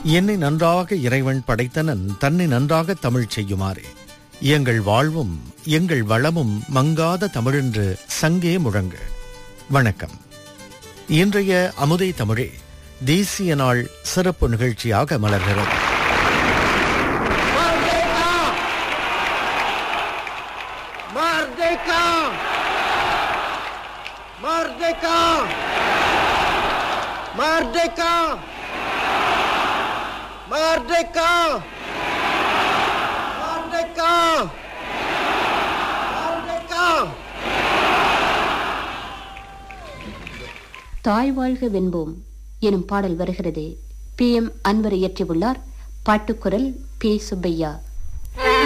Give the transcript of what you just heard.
என்னை நன்றாக இறைவன் படைத்தனன் தன்னை நன்றாக தமிழ் செய்யுமாறு எங்கள் வாழ்வும் எங்கள் வளமும் மங்காத தமிழென்று சங்கே முழங்கு வணக்கம் இன்றைய அமுதை தமிழே தேசிய நாள் சிறப்பு நிகழ்ச்சியாக மலர்கிறது Merdeka! Merdeka! Merdeka! Merdeka! Merdeka! Merdeka! தாய் வாழ்க வென்போம் எனும் பாடல் வருகிறது பி எம் அன்வர் இயற்றியுள்ளார் பாட்டுக்குரல் பி சுப்பையா